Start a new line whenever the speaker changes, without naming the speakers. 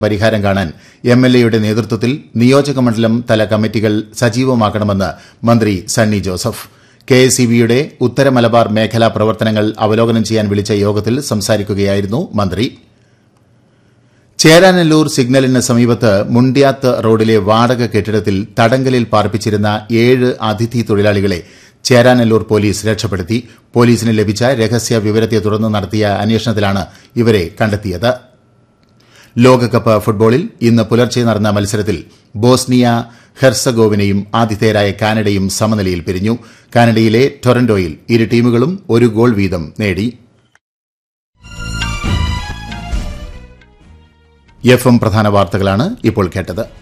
പരിഹാരം കാണാൻ എംഎൽഎയുടെ നേതൃത്വത്തിൽ നിയോജകമണ്ഡലം തല കമ്മിറ്റികൾ സജീവമാക്കണമെന്ന് മന്ത്രി സണ്ണി ജോസഫ് കെഎസ്ഇബിയുടെ ഉത്തര മലബാർ മേഖലാ പ്രവർത്തനങ്ങൾ അവലോകനം ചെയ്യാൻ വിളിച്ച യോഗത്തിൽ സംസാരിക്കുകയായിരുന്നു മന്ത്രി ചേരാനെല്ലൂർ സിഗ്നലിന് സമീപത്ത് മുണ്ടിയാത്ത് റോഡിലെ വാടക കെട്ടിടത്തിൽ തടങ്കലിൽ പാർപ്പിച്ചിരുന്ന ഏഴ് അതിഥി തൊഴിലാളികളെ ചേരാനെല്ലൂർ പോലീസ് രക്ഷപ്പെടുത്തി പോലീസിന് ലഭിച്ച രഹസ്യ വിവരത്തെ തുടർന്ന് നടത്തിയ അന്വേഷണത്തിലാണ് ഇവരെ കണ്ടെത്തിയത് ലോകകപ്പ് ഫുട്ബോളിൽ ഇന്ന് പുലർച്ചെ നടന്ന മത്സരത്തിൽ ബോസ്നിയ ഹെർസഗോവിനയും ആതിഥേയരായ കാനഡയും സമനിലയിൽ പിരിഞ്ഞു കാനഡയിലെ ടൊറന്റോയിൽ ഇരു ടീമുകളും ഒരു ഗോൾ വീതം നേടി എഫ് എം പ്രധാന വാർത്തകളാണ് ഇപ്പോൾ കേട്ടത്